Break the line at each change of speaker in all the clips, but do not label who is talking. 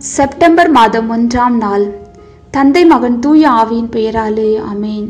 September மாதம் ஒன்றாம் நாள் தந்தை மகன் தூய ஆவியின் பெயராலே அமேன்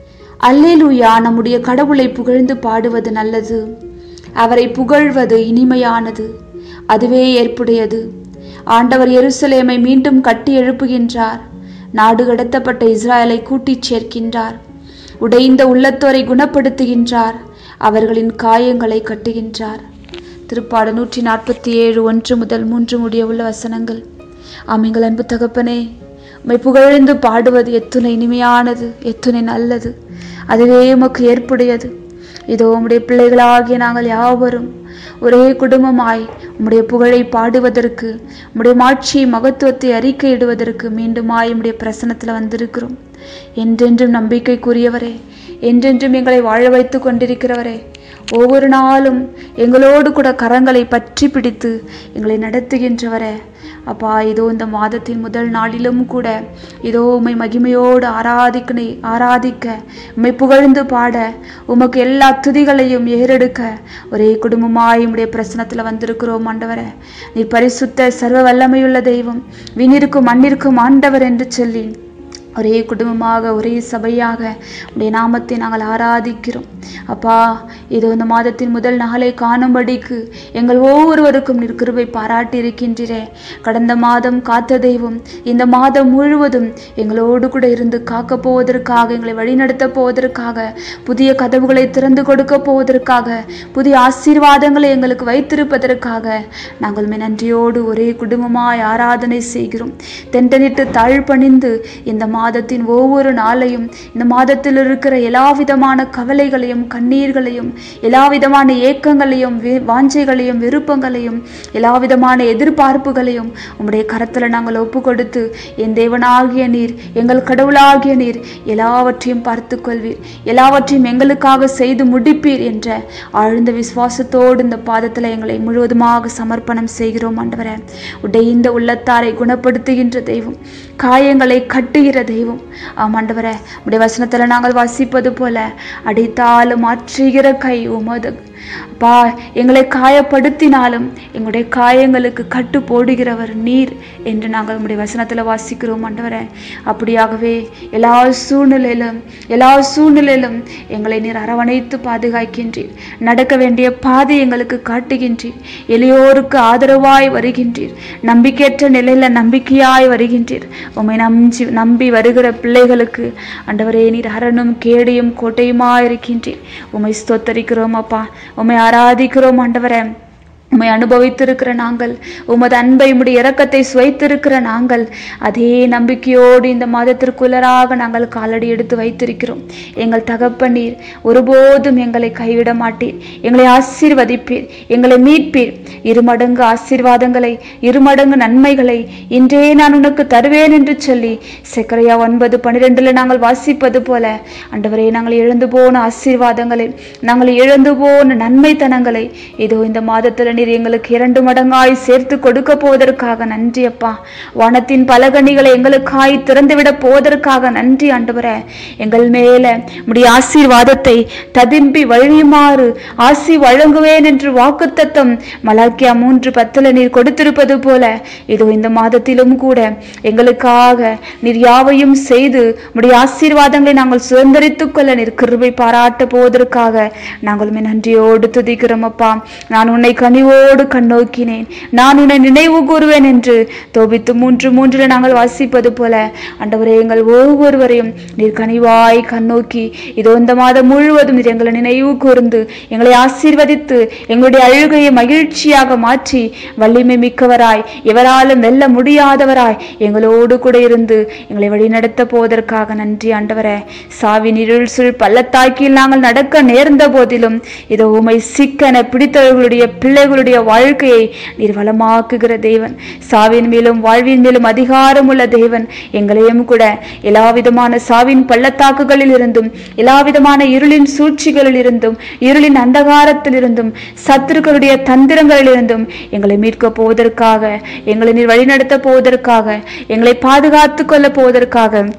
அல்லேலூயா நம்முடைய கடவுளை புகழ்ந்து பாடுவது நல்லது அவரை புகழ்வது இனிமையானது அதுவே ஏற்புடையது ஆண்டவர் எருசலேமை மீண்டும் கட்டி எழுப்புகின்றார் நாடு கடத்தப்பட்ட இஸ்ராயலை கூட்டிச் சேர்க்கின்றார் உடைந்த உள்ளத்தோரை குணப்படுத்துகின்றார் அவர்களின் காயங்களை கட்டுகின்றார் திருப்பாடு நூற்றி நாற்பத்தி ஏழு ஒன்று முதல் மூன்று முடிய உள்ள வசனங்கள் ஆமைங்கள் அன்பு தகப்பனே உம்மை புகழ்ந்து பாடுவது எத்துணை இனிமையானது எத்துணை நல்லது அதுவே உமக்கு ஏற்புடையது இதோ உம்முடைய பிள்ளைகளாகிய நாங்கள் யாவரும் ஒரே குடும்பமாய் உம்முடைய புகழை பாடுவதற்கு உம்முடைய மாட்சியை மகத்துவத்தை அறிக்கையிடுவதற்கு மீண்டுமாய் உம்முடைய பிரசனத்தில் வந்திருக்கிறோம் என்றென்றும் நம்பிக்கைக்குரியவரே என்றென்றும் எங்களை வாழ வைத்து கொண்டிருக்கிறவரே ஒவ்வொரு நாளும் எங்களோடு கூட கரங்களை பற்றி பிடித்து எங்களை நடத்துகின்றவரே அப்பா இதோ இந்த மாதத்தின் முதல் நாளிலும் கூட இதோ உம்மை மகிமையோடு ஆராதிக்கணே ஆராதிக்க உம்மை புகழ்ந்து பாட உமக்கு எல்லா துதிகளையும் ஏறெடுக்க ஒரே குடும்பமாய் உம்முடைய பிரசனத்தில் வந்திருக்கிறோம் ஆண்டவரே நீ பரிசுத்த சர்வ வல்லமையுள்ள தெய்வம் விண்ணிற்கும் மண்ணிற்கும் ஆண்டவர் என்று சொல்லி ஒரே குடும்பமாக ஒரே சபையாக உடைய நாமத்தை நாங்கள் ஆராதிக்கிறோம் அப்பா இதோ இந்த மாதத்தின் முதல் நாளை காணும்படிக்கு எங்கள் ஒவ்வொருவருக்கும் நீர் கிருபை பாராட்டி இருக்கின்றீரே கடந்த மாதம் காத்த தெய்வம் இந்த மாதம் முழுவதும் எங்களோடு கூட இருந்து காக்க போவதற்காக எங்களை வழிநடத்த போவதற்காக புதிய கதவுகளை திறந்து கொடுக்க போவதற்காக புதிய ஆசீர்வாதங்களை எங்களுக்கு வைத்திருப்பதற்காக நாங்கள் உம்மை நன்றியோடு ஒரே குடும்பமாய் ஆராதனை செய்கிறோம் தெண்டனிட்டு தாழ்பணிந்து இந்த மாதத்தின் ஒவ்வொரு நாளையும் இந்த மாதத்தில் இருக்கிற எல்லா விதமான கவலைகளையும் கண்ணீர்களையும் எல்லா விதமான ஏக்கங்களையும் வி- வாஞ்சைகளையும் விருப்பங்களையும் எல்லா விதமான எதிர்பார்ப்புகளையும் உம்முடைய கரத்தில் நாங்கள் ஒப்பு கொடுத்து என் தேவனாகிய நீர் எங்கள் கடவுளாகிய நீர் எல்லாவற்றையும் பார்த்து கொள்வீர் எல்லாவற்றையும் எங்களுக்காக செய்து முடிப்பீர் என்ற ஆழ்ந்த விசுவாசத்தோடு இந்த பாதத்தில் எங்களை முழுவதுமாக சமர்ப்பணம் செய்கிறோம் ஆண்டவரே உடைந்த உள்ளத்தாரை குணப்படுத்துகின்ற தெய்வம் காயங்களை கட்டுகிற தெய்வம் ஆமாண்டவரே உடைய வசனத்தில் நாங்கள் வாசிப்பது போல அடித்தாலும் மாற்றுகிற கை உமது அப்பா எங்களை காயப்படுத்தினாலும் எங்களுடைய காயங்களுக்கு கட்டு போடுகிறவர் நீர் என்று நாங்கள் உம்முடைய வசனத்தில் வாசிக்கிறோம் ஆண்டவரே அப்படியாகவே எல்லா சூழ்நிலையிலும் எல்லா சூழ்நிலையிலும் எங்களை நீர் அரவணைத்து பாதுகாக்கின்றீர் நடக்க வேண்டிய பாதை எங்களுக்கு காட்டுகின்றீர் எளியோருக்கு ஆதரவாய் வருகின்றீர் நம்பிக்கையற்ற நிலையில நம்பிக்கையாய் வருகின்றீர் உம்மை நம்பி நம்பி வருகிற பிள்ளைகளுக்கு ஆண்டவரே நீர் அரணும் கேடியும் கோட்டையுமாய் இருக்கின்றீர் உம்மை ஸ்தோத்தரிக்கிறோம் அப்பா உம்மை ஆராதிக்கிறோம் ஆண்டவரே உம்மை அனுபவித்திருக்கிற நாங்கள் உமது அன்பை உம்முடைய இரக்கத்தை சுவைத்திருக்கிற நாங்கள் அதே நம்பிக்கையோடு இந்த மாதத்திற்குள்ளராக நாங்கள் காலடி எடுத்து வைத்திருக்கிறோம் எங்கள் தகப்பனீர் ஒருபோதும் எங்களை கைவிட மாட்டீர் எங்களை ஆசீர்வதிப்பீர் எங்களை மீட்பீர் இருமடங்கு ஆசீர்வாதங்களை இருமடங்கு நன்மைகளை இன்றே நான் உனக்கு தருவேன் என்று சொல்லி செக்கரையா ஒன்பது பன்னிரெண்டுல நாங்கள் வாசிப்பது போல ஆண்டவரே நாங்கள் இழந்து போன ஆசீர்வாதங்களை நாங்கள் இழந்து போன நன்மைத்தனங்களை இதோ இந்த மாதத்தில் நீர் எங்களுக்கு இரண்டு மடங்காய் சேர்த்து கொடுக்க போவதற்காக நன்றி அப்பா வானத்தின் பலகணிகளை எங்களுக்காய் திறந்துவிட போவதற்காக நன்றி ஆண்டவரே எங்கள் மேல உடைய ஆசீர்வாதத்தை ததும்பி வழியுமாறு ஆசி வழங்குவேன் என்று வாக்குத்தத்தம் மலாக்கியா மூன்று பத்துல நீர் கொடுத்திருப்பது போல இதோ இந்த மாதத்திலும் கூட எங்களுக்காக நீர் யாவையும் செய்து உடைய ஆசீர்வாதங்களை நாங்கள் சுதந்திரித்துக் கொள்ள நீர் கிருபை பாராட்ட போவதற்காக நாங்கள் உம்மை நன்றியோடு துதிக்கிறோம் அப்பா நான் உன்னை கனிவோடு கண்ணோக்கினேன் நான் உன்னை நினைவு கூறுவேன் என்று தோபித்து மூன்று மூன்றில் நாங்கள் வாசிப்பது போல ஆண்டவரே எங்கள் ஒவ்வொருவரையும் நீர் கனிவாய் கண்ணோக்கி இதோ இந்த மாதம் முழுவதும் நீர் எங்களை நினைவு கூர்ந்து எங்களை ஆசீர்வதித்து எங்களுடைய அழுகையை மகிழ்ச்சியாக மாற்றி வலிமை மிக்கவராய் எவராலும் வெல்ல முடியாதவராய் எங்களோடு கூட இருந்து எங்களை வழிநடத்த போவதற்காக நன்றி ஆண்டவரே சாவின் இருள் சுழ் பள்ளத்தாக்கில் நாங்கள் நடக்க நேர்ந்த போதிலும் இதோ உமை சிக்கன பிடித்தவர்களுடைய பிள்ளைகளுடைய வாழ்க்கையை நீர் வளமாக்குகிற தேவன் சாவின் மேலும் வாழ்வின் மேலும் அதிகாரம் உள்ள தேவன் எங்களையும் கூட எல்லா விதமான சாவின் பள்ளத்தாக்குகளில் இருந்தும் எல்லா விதமான இருளின் சூழ்ச்சிகளில் இருந்தும் இருளின் அந்தகாரத்தில் இருந்தும் சத்துருக்களுடைய தந்திரங்களில் இருந்தும் எங்களை மீட்க போவதற்காக எங்களை நீர் வழிநடத்த போவதற்காக எங்களை பாதுகாத்து கொள்ள போவதற்காக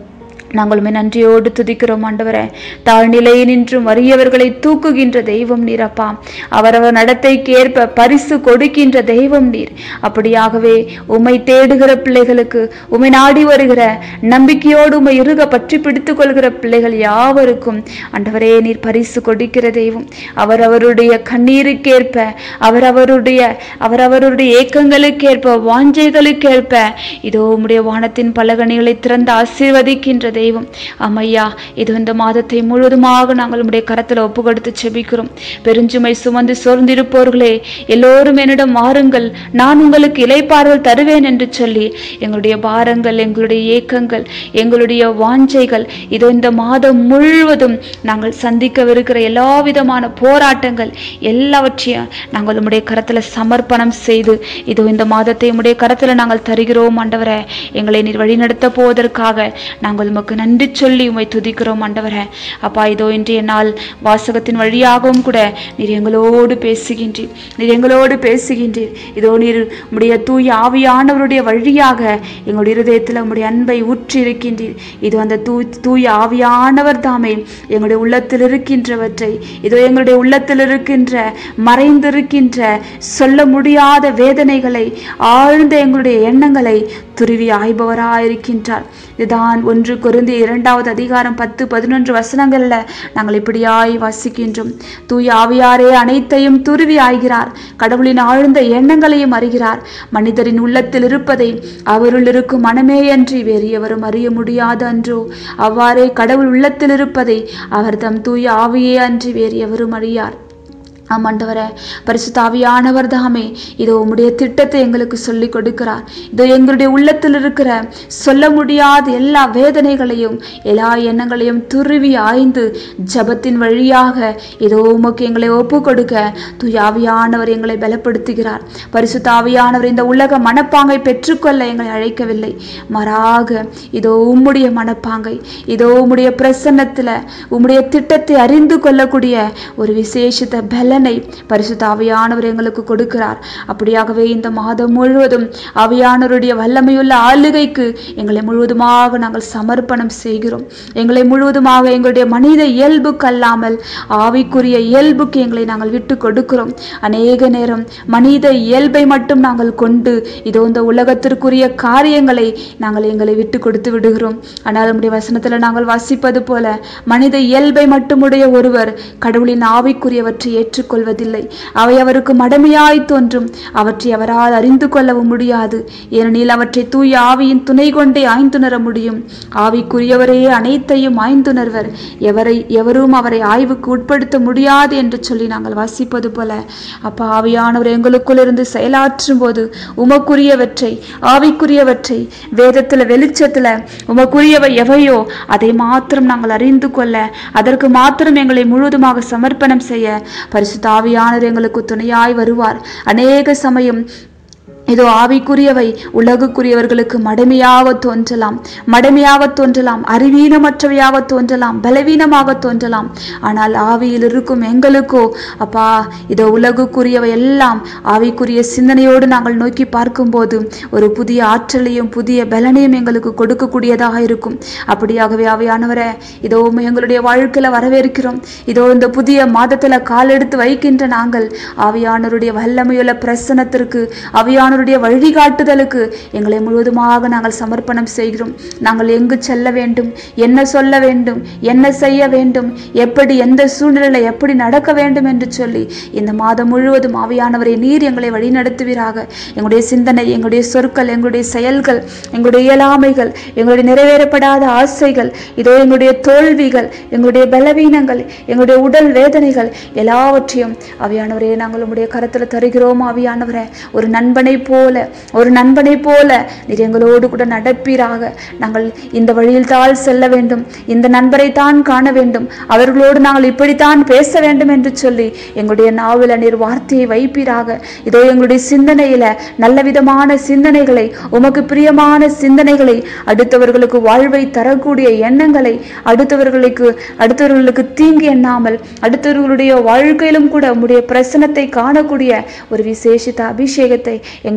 நாங்கள் உம்மை நன்றியோடு துதிக்கிறோம் ஆண்டவரே தாழ்நிலையை நின்றும் வறியவர்களை தூக்குகின்ற தெய்வம் நீரப்பா அவரவர் நடத்தைக்கு ஏற்ப பரிசு கொடுக்கின்ற தெய்வம் நீர் அப்படியாகவே உம்மை தேடுகிற பிள்ளைகளுக்கு உம்மை நாடி வருகிற நம்பிக்கையோடு உம்மை இறுக பற்றி பிடித்துக் கொள்கிற பிள்ளைகள் யாவருக்கும் ஆண்டவரே நீர் பரிசு கொடுக்கிற தெய்வம் அவரவருடைய கண்ணீருக்கேற்ப அவரவருடைய அவரவருடைய ஏக்கங்களுக்கேற்ப வாஞ்சைகளுக்கேற்ப இதோ உம்முடைய வானத்தின் பலகணிகளை திறந்து ஆசீர்வதிக்கின்ற தெய்வம் அம்மையா இது இந்த மாதத்தை முழுவதுமாக நாங்கள் உம்முடைய கரத்தில் ஒப்பு கொடுத்து செபிக்கிறோம் பெருஞ்சுமை சுமந்து சோர்ந்திருப்போர்களே எல்லோரும் என்னிடம் வாருங்கள் நான் உங்களுக்கு இலைப்பாறுதல் தருவேன் என்று சொல்லி எங்களுடைய பாரங்கள் எங்களுடைய ஏக்கங்கள் எங்களுடைய வாஞ்சைகள் இதோ இந்த மாதம் முழுவதும் நாங்கள் சந்திக்கவிருக்கிற எல்லா விதமான போராட்டங்கள் எல்லாவற்றையும் நாங்கள் உம்முடைய கரத்தில் சமர்ப்பணம் செய்து இதோ இந்த மாதத்தை உம்முடைய கரத்தில் நாங்கள் தருகிறோம் ஆண்டவரே எங்களை நீர் வழிநடத்த போவதற்காக நாங்கள் உமக்கு நன்றி சொல்லி உம்மை துதிக்கிறோம் ஆண்டவரே அப்பா இதோ இன்றைய நாள் வாசகத்தின் வழியாகவும் கூட நீர் எங்களோடு பேசுகின்றீர் நீர் எங்களோடு பேசுகின்றீர் இதோ நீர் உம்முடைய தூய ஆவியானவருடைய வழியாக எங்களுடைய இருதயத்தில் உம்முடைய அன்பை ஊற்றி இருக்கின்றீர் இது அந்த தூ தூய ஆவியானவர் தாமே எங்களுடைய உள்ளத்தில் இருக்கின்றவற்றை இதோ எங்களுடைய உள்ளத்தில் இருக்கின்ற மறைந்திருக்கின்ற சொல்ல முடியாத வேதனைகளை ஆழ்ந்த எங்களுடைய எண்ணங்களை துருவி ஆய்பவராயிருக்கின்றார் இதுதான் ஒன்று கொருந்தி இரண்டாவது அதிகாரம் பத்து பதினொன்று வசனங்கள்ல நாங்கள் இப்படியாய் வாசிக்கின்றோம் தூய ஆவியாரே அனைத்தையும் துருவி ஆய்கிறார் கடவுளின் ஆழ்ந்த எண்ணங்களையும் அறிகிறார் மனிதரின் உள்ளத்தில் இருப்பதை அவருள் இருக்கும் மனமே அன்றி வேறு எவரும் அறிய முடியாது அன்றோ அவ்வாறே கடவுள் உள்ளத்தில் இருப்பதை அவர் தம் தூய ஆவியே அன்றி வேறு எவரும் அறியார் ஆமாண்டவரே பரிசுத்தாவியானவர் தாமே இதோ உம்முடைய திட்டத்தை எங்களுக்கு சொல்லிக் கொடுக்கிறார் இதோ எங்களுடைய உள்ளத்தில் இருக்கிற சொல்ல முடியாத எல்லா வேதனைகளையும் எல்லா எண்ணங்களையும் துருவி ஆய்ந்து ஜபத்தின் வழியாக இதோ உமக்கு எங்களை ஒப்பு கொடுக்க தூயாவியானவர் எங்களை பலப்படுத்துகிறார் பரிசுத்தாவியானவர் இந்த உலக மனப்பாங்கை பெற்றுக்கொள்ள எங்களை அழைக்கவில்லை மாறாக இதோ உம்முடைய மனப்பாங்கை இதோ உம்முடைய பிரசன்னத்தில் உம்முடைய திட்டத்தை அறிந்து கொள்ளக்கூடிய ஒரு விசேஷித்த பலனை பரிசுத்த ஆவியானவர் எங்களுக்கு கொடுக்கிறார் அப்படியாகவே இந்த மாதம் முழுவதும் ஆவியானவருடைய வல்லமையுள்ள ஆளுகைக்கு எங்களை முழுவதுமாக நாங்கள் சமர்ப்பணம் செய்கிறோம் எங்களை முழுவதுமாக எங்களுடைய மனித இயல்புக்கு அல்லாமல் ஆவிக்குரிய இயல்புக்கு எங்களை நாங்கள் விட்டு கொடுக்கிறோம் அநேக நேரம் மனித இயல்பை மட்டும் நாங்கள் கொண்டு இதோ இந்த உலகத்திற்குரிய காரியங்களை நாங்கள் எங்களை விட்டு கொடுத்து விடுகிறோம் ஆனால் நம்முடைய வசனத்தில் நாங்கள் வாசிப்பது போல மனித இயல்பை மட்டுமுடைய ஒருவர் கடவுளின் ஆவிக்குரியவற்றை ஏற்றுக்கொள்வதில்லை அவை அவருக்கு மடமையாய் தோன்றும் அவற்றை அவரால் அறிந்து கொள்ளவும் முடியாது ஏனெனில் அவற்றை தூய ஆவியின் துணை கொண்டே ஆய்ந்துணர முடியும் ஆவிக்குரியவரே அனைத்தையும் ஆய்ந்துணர்வர் எவரை எவரும் அவரை ஆய்வுக்கு உட்படுத்த முடியாது என்று சொல்லி நாங்கள் வாசிப்பது போல அப்பா ஆவியானவர் எங்களுக்குள் இருந்து செயலாற்றும் போது உமக்குரியவற்றை ஆவிக்குரியவற்றை வேதத்துல வெளிச்சத்துல உமக்குரியவை எவையோ அதை மாத்திரம் நாங்கள் அறிந்து கொள்ள அதற்கு மாத்திரம் எங்களை முழுவதுமாக சமர்ப்பணம் செய்ய பரிசுத்த ஆவியானவர் எங்களுக்கு துணையாய் வருவார் அநேக சமயம் இதோ ஆவிக்குரியவை உலகுக்குரியவர்களுக்கு மடமையாக தோன்றலாம் மடமையாக தோன்றலாம் அறிவீனமற்றவையாக தோன்றலாம் பலவீனமாக தோன்றலாம் ஆனால் ஆவியில் இருக்கும் எங்களுக்கோ அப்பா இதோ உலகுக்குரியவை எல்லாம் ஆவிக்குரிய சிந்தனையோடு நாங்கள் நோக்கி பார்க்கும்போது ஒரு புதிய ஆற்றலையும் புதிய பலனையும் எங்களுக்கு கொடுக்கக்கூடியதாக இருக்கும் அப்படியாகவே ஆவியானவரே இதோ உம்மை எங்களுடைய வாழ்க்கையில வரவேற்கிறோம் இதோ இந்த புதிய மாதத்துல காலெடுத்து வைக்கின்ற நாங்கள் ஆவியானவருடைய வல்லமையுள்ள பிரசனத்திற்கு ஆவியானவருடைய வழிகாட்டுதலுக்கு எங்களை முழுவதுமாக நாங்கள் சமர்ப்பணம் செய்கிறோம் நாங்கள் எங்கு செல்ல வேண்டும் என்ன சொல்ல வேண்டும் என்ன செய்ய வேண்டும் எப்படி எந்த சூழ்நிலையில எப்படி நடக்க வேண்டும் என்று சொல்லி இந்த மாதம் முழுவதும் ஆவியானவரை நீர் எங்களை வழிநடத்துவீராக எங்களுடைய சிந்தனை எங்களுடைய சொற்கள் எங்களுடைய செயல்கள் எங்களுடைய இயலாமைகள் எங்களுடைய நிறைவேறப்படாத ஆசைகள் இதோ எங்களுடைய தோல்விகள் எங்களுடைய பலவீனங்கள் எங்களுடைய உடல் வேதனைகள் எல்லாவற்றையும் ஆவியானவரே நாங்கள் உங்களுடைய கரத்தில் தருகிறோம் ஆவியானவரே ஒரு நண்பனை போல ஒரு நண்பனை போல நீர் எங்களோடு கூட நடப்பீராக நாங்கள் இந்த வழியில் தான் செல்ல வேண்டும் இந்த நண்பரை தான் காண வேண்டும் அவர்களோடு நாங்கள் இப்படித்தான் பேச வேண்டும் என்று சொல்லி எங்களுடைய நாவல நீர் வார்த்தையை வைப்பீராக இதோ எங்களுடைய சிந்தனையில நல்ல விதமான சிந்தனைகளை உமக்கு பிரியமான சிந்தனைகளை அடுத்தவர்களுக்கு வாழ்வை தரக்கூடிய எண்ணங்களை அடுத்தவர்களுக்கு அடுத்தவர்களுக்கு தீங்கு எண்ணாமல் அடுத்தவர்களுடைய வாழ்க்கையிலும் கூட உம்முடைய பிரசனத்தை காணக்கூடிய ஒரு விசேஷித்த அபிஷேகத்தை எங்கள்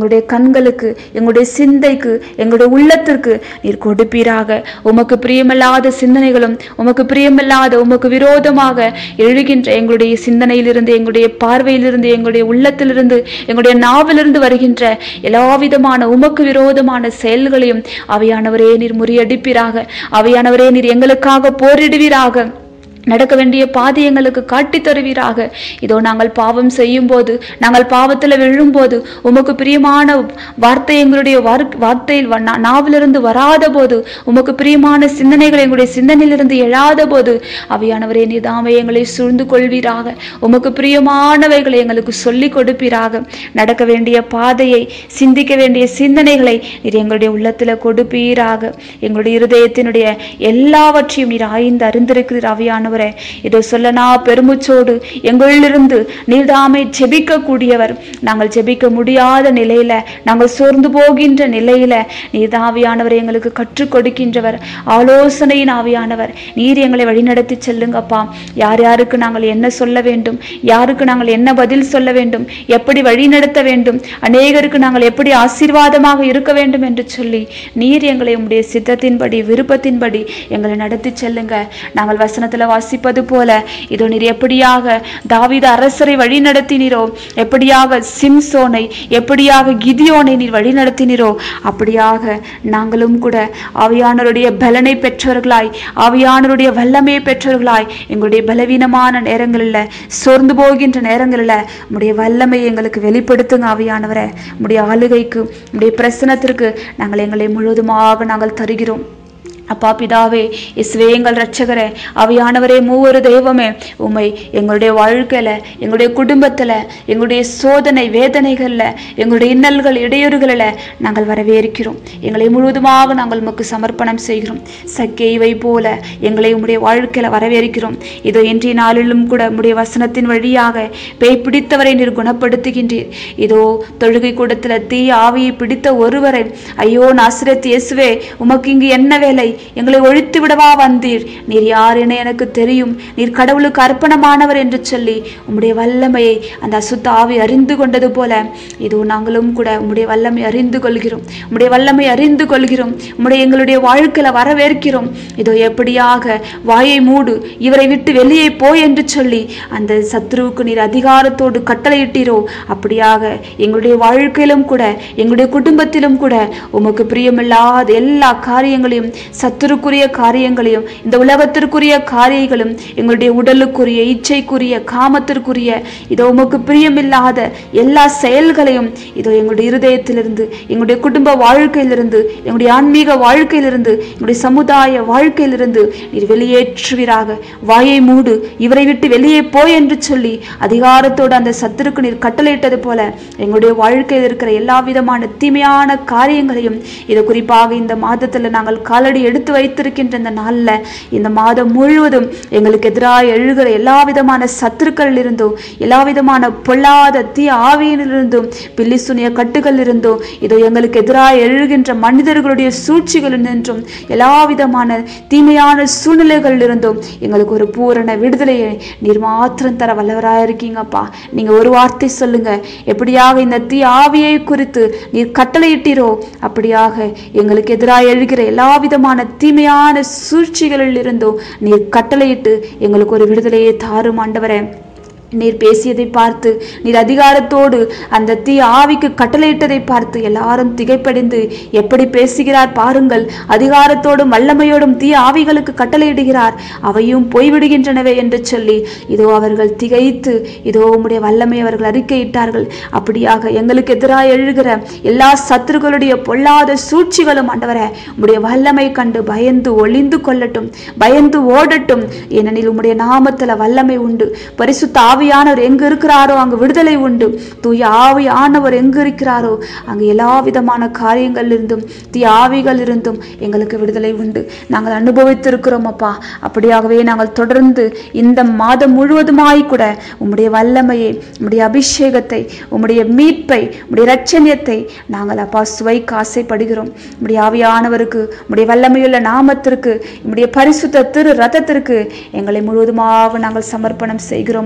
எங்களுடைய கண்களுக்கு எங்களுடைய சிந்தைக்கு எங்களுடைய உள்ளத்திற்கு நீர் கொடுப்பீராக உமக்கு பிரியமில்லாத சிந்தனைகளும் உமக்கு பிரியமில்லாத உமக்கு விரோதமாக எழுகின்ற எங்களுடைய சிந்தனையிலிருந்து எங்களுடைய பார்வையிலிருந்து எங்களுடைய உள்ளத்திலிருந்து எங்களுடைய நாவிலிருந்து வருகின்ற எல்லா விதமான உமக்கு விரோதமான செயல்களையும் அவையானவரே நீர் முறியடிப்பீராக அவையானவரே நீர் எங்களுக்காக போரிடுவீராக நடக்க வேண்டிய பாதை எங்களுக்கு காட்டித் தருவீராக இதோ நாங்கள் பாவம் செய்யும் போது நாங்கள் பாவத்தில் விழும்போது உமக்கு பிரியமான வார்த்தை எங்களுடைய வார்க்- வார்த்தையில் வ- நா- நாவிலிருந்து வராத போது உமக்கு பிரியமான சிந்தனைகள் எங்களுடைய சிந்தனையிலிருந்து எழாத போது அவையானவரே நீதாமே எங்களை சூழ்ந்து கொள்வீராக உமக்கு பிரியமானவைகளை எங்களுக்கு சொல்லிக் கொடுப்பீராக நடக்க வேண்டிய பாதையை சிந்திக்க வேண்டிய சிந்தனைகளை நீர் எங்களுடைய உள்ளத்தில் கொடுப்பீராக எங்களுடைய இருதயத்தினுடைய எல்லாவற்றையும் நீர் ஆய்ந்து அறிந்திருக்கிறீர் அவையானவரே இதோ சொல்லனா பெருமுச்சோடு எங்களிலிருந்து நீர்தாமை ஜெபிக்க கூடியவர் நாங்கள் ஜெபிக்க முடியாத நிலையில நாங்கள் சோர்ந்து போகின்ற நிலையில நீர் ஆவியானவர் எங்களுக்கு கற்றுக் கொடுக்கின்றவர் ஆலோசனையின் ஆவியானவர் நீர் எங்களை வழிநடத்தி செல்லுங்கப்பா யார் யாருக்கு நாங்கள் என்ன சொல்ல வேண்டும் யாருக்கு நாங்கள் என்ன பதில் சொல்ல வேண்டும் எப்படி வழிநடத்த வேண்டும் அநேகருக்கு நாங்கள் எப்படி ஆசீர்வாதமாக இருக்க வேண்டும் என்று சொல்லி நீர் எங்களை உம்முடைய சித்தத்தின்படி விருப்பத்தின்படி எங்களை நடத்தி செல்லுங்க நாங்கள் வசனத்துல வாசிப்பது போல இதோ நீர் எப்படியாக தாவீது அரசரை வழி நடத்தினீரோ எப்படியாக சிம்சோனை எப்படியாக கிதியோனை நீர் வழி நடத்தினீரோ அப்படியாக நாங்களும் கூட ஆவியானவருடைய பலனை பெற்றவர்களாய் ஆவியானவருடைய வல்லமையை பெற்றவர்களாய் எங்களுடைய பலவீனமான நேரங்களில் சோர்ந்து போகின்ற நேரங்களில் உடைய வல்லமையை எங்களுக்கு வெளிப்படுத்துங்க ஆவியானவரை உடைய ஆளுகைக்கு உடைய பிரசனத்திற்கு நாங்கள் எங்களை முழுவதுமாக நாங்கள் தருகிறோம் அப்பா பிதாவே இஸ்வே எங்கள் ரட்சகரே அவையானவரே மூவரு தெய்வமே உம்மை எங்களுடைய வாழ்க்கையில எங்களுடைய குடும்பத்துல எங்களுடைய சோதனை வேதனைகள்ல எங்களுடைய இன்னல்கள் இடையூறுகளில் நாங்கள் வரவேற்கிறோம் எங்களை முழுவதுமாக நாங்கள் உமக்கு சமர்ப்பணம் செய்கிறோம் சக்கேவை போல எங்களை உம்முடைய வாழ்க்கையில வரவேற்கிறோம் இதோ இன்றைய நாளிலும் கூட உம்முடைய வசனத்தின் வழியாக பேய் பிடித்தவரை நீர் குணப்படுத்துகின்றீர் இதோ தொழுகை கூடத்துல தீ ஆவியை பிடித்த ஒருவரை ஐயோ நாசிரத் இயேசுவே உமக்கு இங்கு என்ன வேலை எங்களை ஒழித்து விடவா வந்தீர் நீர் யார் என எனக்கு தெரியும் நீர் கடவுளுக்கு அர்ப்பணமானவர் என்று சொல்லி உம்முடைய வல்லமையை அந்த அசுத்த ஆவி அறிந்து கொண்டது போல இதோ நாங்களும் கூட உம்முடைய வல்லமை அறிந்து கொள்கிறோம் உம்முடைய வல்லமை அறிந்து கொள்கிறோம் உம்முடைய எங்களுடைய வாழ்க்கையில வரவேற்கிறோம் இதோ எப்படியாக வாயை மூடு இவரை விட்டு வெளியே போய் என்று சொல்லி அந்த சத்ருவுக்கு நீர் அதிகாரத்தோடு கட்டளையிட்டீரோ அப்படியாக எங்களுடைய வாழ்க்கையிலும் கூட எங்களுடைய குடும்பத்திலும் கூட உமக்கு பிரியமில்லாத எல்லா காரியங்களையும் சத்துருக்குரிய காரியங்களையும் இந்த உலகத்திற்குரிய காரியங்களும் எங்களுடைய உடலுக்குரிய இச்சைக்குரிய காமத்திற்குரிய இதோ உமக்கு பிரியமில்லாத எல்லா செயல்களையும் இதோ எங்களுடைய இருதயத்திலிருந்து எங்களுடைய குடும்ப வாழ்க்கையிலிருந்து எங்களுடைய ஆன்மீக வாழ்க்கையிலிருந்து எங்களுடைய சமுதாய வாழ்க்கையிலிருந்து நீர் வெளியேற்றுவீராக வாயை மூடு இவரை விட்டு வெளியே போய் என்று சொல்லி அதிகாரத்தோடு அந்த சத்துருக்கு நீர் கட்டளையிட்டது போல எங்களுடைய வாழ்க்கையில் இருக்கிற எல்லா விதமான தீமையான காரியங்களையும் இது குறிப்பாக இந்த மாதத்துல நாங்கள் காலடி எடுத்து வைத்திருக்கின்ற இந்த நாள்ல இந்த மாதம் முழுவதும் எங்களுக்கு எதிராக எழுகிற எல்லா விதமான சத்துருக்கள் இருந்தும் எல்லா விதமான பொல்லாத தீ ஆவியிலிருந்தும் பில்லி சுனிய கட்டுகள் இருந்தும் இதோ எங்களுக்கு எதிராக எழுகின்ற மனிதர்களுடைய சூழ்ச்சிகள் நின்றும் எல்லா விதமான தீமையான சூழ்நிலைகள் இருந்தும் எங்களுக்கு ஒரு பூரண விடுதலையை நீர் மாத்திரம் தர வல்லவராக இருக்கீங்கப்பா நீங்க ஒரு வார்த்தை சொல்லுங்க எப்படியாக இந்த தீ ஆவியை குறித்து நீர் கட்டளையிட்டீரோ அப்படியாக எங்களுக்கு எதிராக எழுகிற எல்லா விதமான தீமையான சூழ்ச்சிகளில் இருந்தும் நீர் கட்டளையிட்டு எங்களுக்கு ஒரு விடுதலையை தாரும் ஆண்டவரே நீர் பேசியதை பார்த்து நீர் அதிகாரத்தோடு அந்த தீ ஆவிக்கு கட்டளையிட்டதை பார்த்து எல்லாரும் திகைப்படைந்து எப்படி பேசுகிறார் பாருங்கள் அதிகாரத்தோடும் வல்லமையோடும் தீ ஆவிகளுக்கு கட்டளையிடுகிறார் அவையும் போய்விடுகின்றனவே என்று சொல்லி இதோ அவர்கள் திகைத்து இதோ உம்முடைய வல்லமை அவர்கள் அறிக்கையிட்டார்கள் அப்படியாக எங்களுக்கு எதிராக எழுகிற எல்லா சத்துருக்களுடைய பொல்லாத சூழ்ச்சிகளும் ஆண்டவரே உம்முடைய வல்லமை கண்டு பயந்து ஒளிந்து கொள்ளட்டும் பயந்து ஓடட்டும் ஏனெனில் உம்முடைய நாமத்துல வல்லமை உண்டு பரிசுத்த ஆவியானவர் எங்கு இருக்கிறாரோ அங்கு விடுதலை உண்டு தூய ஆவியானவர் எங்கு இருக்கிறாரோ அங்கு எல்லா விதமான காரியங்கள் இருந்தும் தீய ஆவிகள் இருந்தும் எங்களுக்கு விடுதலை உண்டு நாங்கள் அனுபவித்திருக்கிறோம் அப்பா அப்படியாகவே நாங்கள் தொடர்ந்து இந்த மாதம் முழுவதுமாய் கூட உம்முடைய வல்லமையை உம்முடைய அபிஷேகத்தை உம்முடைய மீட்பை உம்முடைய இரட்சணியத்தை நாங்கள் அப்பா சுவைக்கு ஆசைப்படுகிறோம் உம்முடைய ஆவியானவருக்கு உம்முடைய வல்லமையுள்ள நாமத்திற்கு உம்முடைய பரிசுத்த திரு ரதத்திற்கு எங்களை முழுவதுமாக நாங்கள் சமர்ப்பணம் செய்கிறோம் ஆண்டவரே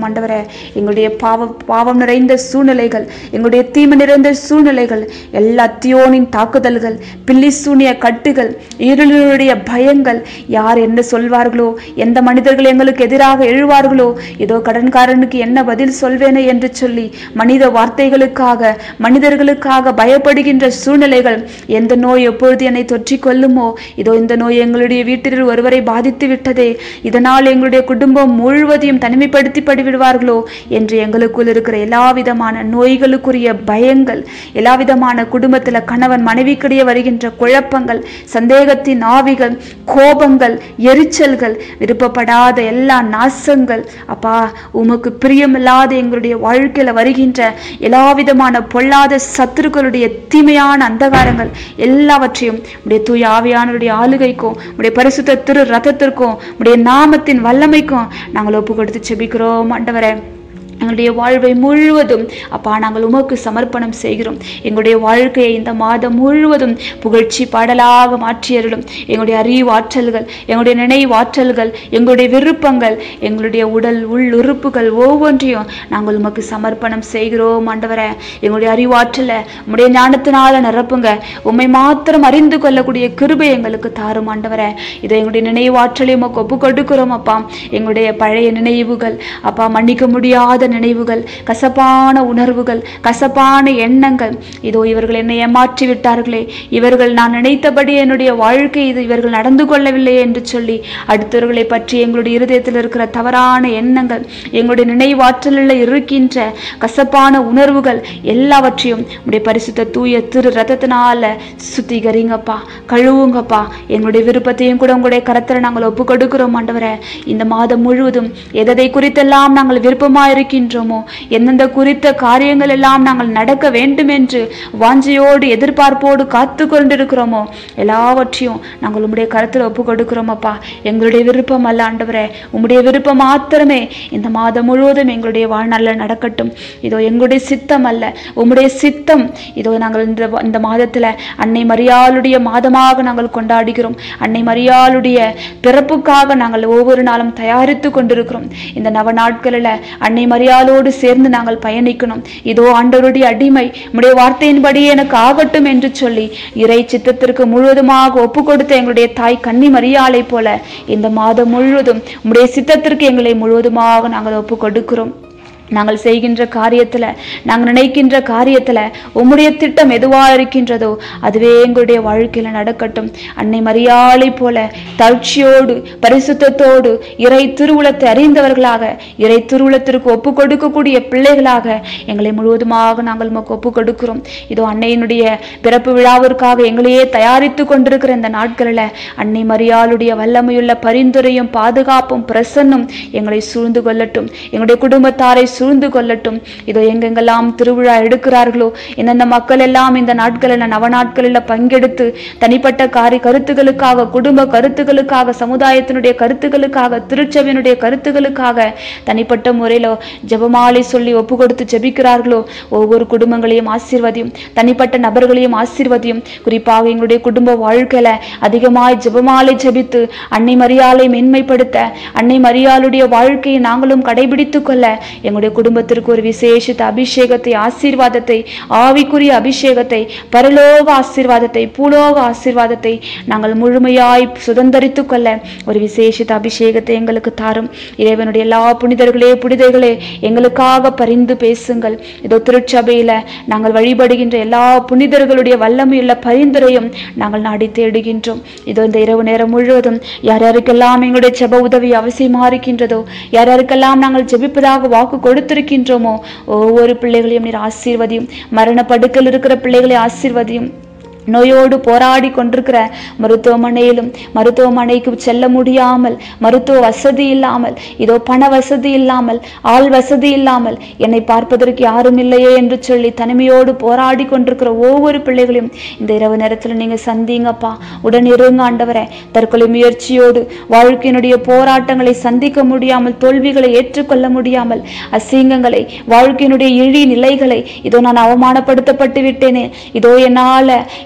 எங்களுடைய பாவ பாவம் நிறைந்த சூழ்நிலைகள் எங்களுடைய தீமை நிறைந்த சூழ்நிலைகள் எல்லா தியோனின் தாக்குதல்கள் பில்லி சூனிய கட்டுகள் இருளுடைய பயங்கள் யார் என்ன சொல்வார்களோ எந்த மனிதர்கள் எங்களுக்கு எதிராக எழுவார்களோ ஏதோ கடன்காரனுக்கு என்ன பதில் சொல்வேனே என்று சொல்லி மனித வார்த்தைகளுக்காக மனிதர்களுக்காக பயப்படுகின்ற சூழ்நிலைகள் எந்த நோய் எப்பொழுது என்னை தொற்றிக் கொள்ளுமோ இதோ இந்த நோய் எங்களுடைய வீட்டில் ஒருவரை பாதித்து விட்டதே இதனால் எங்களுடைய குடும்பம் முழுவதையும் தனிமைப்படுத்தி விடுவார்களோ என்று எங்களுக்குள் இருக்கிற எல்லா விதமான நோய்களுக்குரிய பயங்கள் எல்லா விதமான குடும்பத்தில் கணவன் மனைவிக்கிடையே வருகின்ற குழப்பங்கள் சந்தேகத்தின் ஆவிகள் கோபங்கள் எரிச்சல்கள் விருப்பப்படாத எல்லா நாசங்கள் அப்பா உமக்கு பிரியமில்லாத எங்களுடைய வாழ்க்கையில வருகின்ற எல்லா விதமான பொல்லாத சத்துருக்களுடைய தீமையான அந்தகாரங்கள் எல்லாவற்றையும் உடைய தூய ஆவியானவருடைய ஆளுகைக்கும் உடைய பரிசுத்த திரு ரதத்திற்கும் உடைய நாமத்தின் வல்லமைக்கும் நாங்கள் ஒப்பு கொடுத்து செபிக்கிறோம் ஆண்டவரே எங்களுடைய வாழ்வை முழுவதும் அப்பா நாங்கள் உமக்கு சமர்ப்பணம் செய்கிறோம் எங்களுடைய வாழ்க்கையை இந்த மாதம் முழுவதும் புகழ்ச்சி பாடலாக மாற்றியருளும் எங்களுடைய அறிவாற்றல்கள் எங்களுடைய நினைவாற்றல்கள் எங்களுடைய விருப்பங்கள் எங்களுடைய உடல் உள் உறுப்புகள் ஒவ்வொன்றையும் நாங்கள் உமக்கு சமர்ப்பணம் செய்கிறோம் ஆண்டவரே எங்களுடைய அறிவாற்றலை உம்முடைய ஞானத்தினால நிரப்புங்க உம்மை மாத்திரம் அறிந்து கொள்ளக்கூடிய கிருபை எங்களுக்கு தாரும் ஆண்டவரே இதை எங்களுடைய நினைவாற்றலை உமக்கு ஒப்பு கொடுக்கிறோம் அப்பா எங்களுடைய பழைய நினைவுகள் அப்பா மன்னிக்க முடியாத நினைவுகள் கசப்பான உணர்வுகள் கசப்பான எண்ணங்கள் இதோ இவர்கள் என்னை ஏமாற்றி விட்டார்களே இவர்கள் நான் நினைத்தபடி என்னுடைய வாழ்க்கை இது இவர்கள் நடந்து கொள்ளவில்லை என்று சொல்லி அடுத்தவர்களை பற்றி எங்களுடைய இருதயத்தில் இருக்கிற தவறான எண்ணங்கள் எங்களுடைய நினைவாற்றலில் இருக்கின்ற கசப்பான உணர்வுகள் எல்லாவற்றையும் உடைய பரிசுத்த தூய திரு ரத்தத்தினால சுத்திகரிங்கப்பா கழுவுங்கப்பா எங்களுடைய விருப்பத்தையும் கூட உங்களுடைய கரத்தில் நாங்கள் ஒப்பு கொடுக்கிறோம் ஆண்டவரே இந்த மாதம் முழுவதும் எதை குறித்தெல்லாம் நாங்கள் விருப்பமாக இருக்கின்றோமோ எந்தெந்த குறித்த காரியங்கள் எல்லாம் நாங்கள் நடக்க வேண்டும் என்று வாஞ்சையோடு எதிர்பார்ப்போடு காத்து கொண்டிருக்கிறோமோ எல்லாவற்றையும் நாங்கள் உம்முடைய கருத்தில் ஒப்பு கொடுக்கிறோம் அப்பா எங்களுடைய விருப்பம் அல்ல ஆண்டவரே உம்முடைய விருப்பம் மாத்திரமே இந்த மாதம் முழுவதும் எங்களுடைய வாழ்நாளில் நடக்கட்டும் இதோ எங்களுடைய சித்தம் அல்ல உம்முடைய சித்தம் இதோ நாங்கள் இந்த இந்த மாதத்தில் அன்னை மரியாளுடைய மாதமாக நாங்கள் கொண்டாடுகிறோம் அன்னை மரியாளுடைய பிறப்புக்காக நாங்கள் ஒவ்வொரு நாளும் தயாரித்து கொண்டிருக்கிறோம் இந்த நவ நாட்களில் அன்னை மரியாளோடு சேர்ந்து நாங்கள் பயணிக்கணும் இதோ ஆண்டவருடைய அடிமை உம்முடைய வார்த்தையின்படியே எனக்கு ஆகட்டும் என்று சொல்லி இறை சித்தத்திற்கு முழுவதுமாக ஒப்பு கொடுத்த எங்களுடைய தாய் கன்னி மரியாளை போல இந்த மாதம் முழுவதும் உம்முடைய சித்தத்திற்கு எங்களை முழுவதுமாக நாங்கள் ஒப்பு கொடுக்கிறோம் நாங்கள் செய்கின்ற காரியத்தில் நாங்கள் நினைக்கின்ற காரியத்தில் உம்முடைய திட்டம் எதுவாக இருக்கின்றதோ அதுவே எங்களுடைய வாழ்க்கையில் நடக்கட்டும் அன்னை மரியாளை போல தழ்ச்சியோடு பரிசுத்தத்தோடு இறை திருவுளத்தை அறிந்தவர்களாக இறை திருவுளத்திற்கு ஒப்பு கொடுக்கக்கூடிய பிள்ளைகளாக எங்களை முழுவதுமாக நாங்கள் உமக்கு ஒப்பு கொடுக்கிறோம் இதோ அன்னையினுடைய பிறப்பு விழாவிற்காக எங்களையே தயாரித்து கொண்டிருக்கிற இந்த நாட்களில் அன்னை மரியாளுடைய வல்லமையுள்ள பரிந்துரையும் பாதுகாப்பும் பிரசன்னும் எங்களை சூழ்ந்து கொள்ளட்டும் எங்களுடைய குடும்பத்தாரை சூழ்ந்து கொள்ளட்டும் இதோ எங்கெங்கெல்லாம் திருவிழா எடுக்கிறார்களோ எந்தெந்த மக்கள் எல்லாம் இந்த நாட்களில் நவநாட்களில் பங்கெடுத்து தனிப்பட்ட காரி கருத்துகளுக்காக குடும்ப கருத்துகளுக்காக சமுதாயத்தினுடைய கருத்துகளுக்காக திருச்சபையினுடைய கருத்துகளுக்காக தனிப்பட்ட முறையில் ஜெபமாலை சொல்லி ஒப்பு கொடுத்து ஜெபிக்கிறார்களோ ஒவ்வொரு குடும்பங்களையும் ஆசீர்வதியும் தனிப்பட்ட நபர்களையும் ஆசீர்வதியும் குறிப்பாக எங்களுடைய குடும்ப வாழ்க்கையில அதிகமாய் ஜெபமாலை ஜெபித்து அன்னை மரியாலை மென்மைப்படுத்த அன்னை மரியாளுடைய வாழ்க்கையை நாங்களும் கடைபிடித்துக் கொள்ள எங்களுடைய குடும்பத்திற்கு ஒரு விசேஷித்த அபிஷேகத்தை ஆசீர்வாதத்தை ஆவிக்குரிய அபிஷேகத்தை பரலோக ஆசீர்வாதத்தை பூலோக ஆசீர்வாதத்தை நாங்கள் முழுமையாய் சுதந்தரித்துக் கொள்ள ஒரு விசேஷித்த அபிஷேகத்தை எங்களுக்கு தாரும் இறைவனுடைய எல்லா புனிதர்களே புனிதைகளே எங்களுக்காக பரிந்து பேசுங்கள் இதோ திருச்சபையில நாங்கள் வழிபடுகின்ற எல்லா புனிதர்களுடைய வல்லமையுள்ள பரிந்துரையும் நாங்கள் நாடி தேடுகின்றோம் இதோ இந்த இரவு நேரம் முழுவதும் யார் யாருக்கெல்லாம் எங்களுடைய ஜெப உதவி அவசியமா இருக்கின்றதோ யார் யாருக்கெல்லாம் நாங்கள் ஜெபிப்பதாக வாக்கு கொடுத்திருக்கின்றோமோ ஒவ்வொரு பிள்ளைகளையும் நீர் ஆசீர்வதியும் மரண படுக்கையில் இருக்கிற பிள்ளைகளை ஆசீர்வதியும் நோயோடு போராடி கொண்டிருக்கிற மருத்துவமனையிலும் மருத்துவமனைக்கு செல்ல முடியாமல் மருத்துவ வசதி இல்லாமல் இதோ பண வசதி இல்லாமல் ஆள் வசதி இல்லாமல் என்னை பார்ப்பதற்கு யாரும் இல்லையே என்று சொல்லி தனிமையோடு போராடி கொண்டிருக்கிற ஒவ்வொரு பிள்ளைகளையும் இந்த இரவு நேரத்தில் நீங்க சந்திங்கப்பா உடன் இருங்க ஆண்டவரே தற்கொலை முயற்சியோடு வாழ்க்கையினுடைய போராட்டங்களை சந்திக்க முடியாமல் தோல்விகளை ஏற்றுக்கொள்ள முடியாமல் அசிங்கங்களை வாழ்க்கையினுடைய இழி நிலைகளை இதோ நான் அவமானப்படுத்தப்பட்டு விட்டேனே இதோ என்னால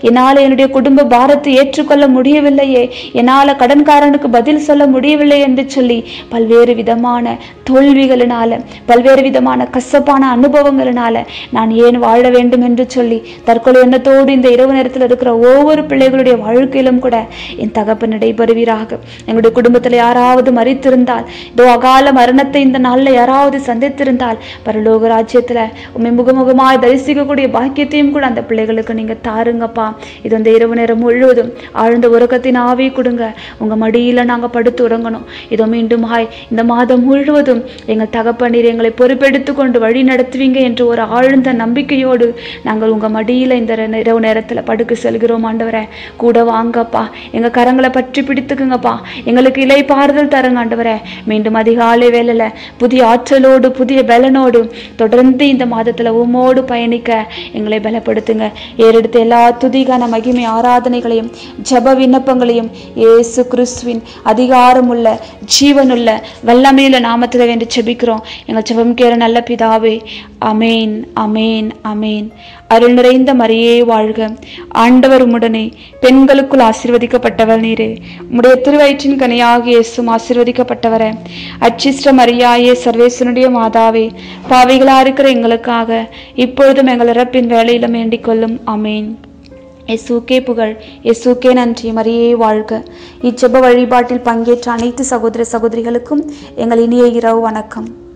என்னால் என்னுடைய குடும்ப பாரத்தை ஏற்றுக்கொள்ள முடியவில்லையே என்னால் கடன்காரனுக்கு பதில் சொல்ல முடியவில்லை என்று சொல்லி பல்வேறு விதமான தோல்விகளினால பல்வேறு விதமான கசப்பான அனுபவங்களினால நான் ஏன் வாழ வேண்டும் என்று சொல்லி தற்கொலை எண்ணத்தோடு இந்த இரவு நேரத்தில் இருக்கிற ஒவ்வொரு பிள்ளைகளுடைய வாழ்க்கையிலும் கூட என் தகப்பன் நடைபெறுவீராக எங்களுடைய குடும்பத்தில் யாராவது மறித்திருந்தால் இதோ அகால மரணத்தை இந்த நாளில் யாராவது சந்தித்திருந்தால் பரலோக ராஜ்யத்துல உண்மை முகமுகமாய் தரிசிக்கக்கூடிய பாக்கியத்தையும் கூட அந்த பிள்ளைகளுக்கு நீங்க தாருங்கப்பா இது இந்த இரவு நேரம் முழுவதும் ஆழ்ந்த உறக்கத்தின் ஆவி கொடுங்க உங்க மடியில நாங்க படுத்து உறங்கணும் இதோ மீண்டும் ஹாய் இந்த மாதம் முழுவதும் எங்கள் தகப்பனீர் எங்களை பொறுப்பெடுத்து கொண்டு வழி நடத்துவீங்க என்ற ஒரு ஆழ்ந்த நம்பிக்கையோடு நாங்கள் உங்க மடியில இந்த ரெ- இரவு நேரத்துல படுக்க செல்கிறோம் ஆண்டவரே கூட வாங்கப்பா எங்க கரங்களை பற்றி பிடித்துக்குங்கப்பா எங்களுக்கு இலை பாறுதல் தருங்க ஆண்டவரே மீண்டும் அதிகாலை வேலையில புதிய ஆற்றலோடு புதிய பலனோடு தொடர்ந்து இந்த மாதத்துல உம்மோடு பயணிக்க எங்களை பலப்படுத்துங்க ஏறெடுத்த எல்லா துதிகான மகிமை ஆராதனைகளையும் ஜெப விண்ணப்பங்களையும் இயேசு கிறிஸ்துவின் அதிகாரமுள்ள ஜீவனுள்ள வல்லமையுள்ள நாமத்தில் வேண்டி செபிக்கிறோம் எங்கள் ஜெபம் கேற நல்ல பிதாவே அமேன் அமேன் அமேன் அருள் நிறைந்த மரியே வாழ்க ஆண்டவர் உம்முடனே பெண்களுக்குள் ஆசீர்வதிக்கப்பட்டவர் நீரே உம்முடைய திருவயிற்றின் கனியாகிய இயேசும் ஆசீர்வதிக்கப்பட்டவரே அச்சிஷ்ட மரியாயே சர்வேசனுடைய மாதாவே பாவிகளா இருக்கிற எங்களுக்காக இப்பொழுதும் எங்கள் இறப்பின் வேலையிலும் வேண்டிக் கொள்ளும் அமேன் எசூக்கே புகழ் எசூக்கே நன்றி மரியே வாழ்க இச்செப வழிபாட்டில் பங்கேற்ற அனைத்து சகோதர சகோதரிகளுக்கும் எங்கள் இனிய இரவு வணக்கம்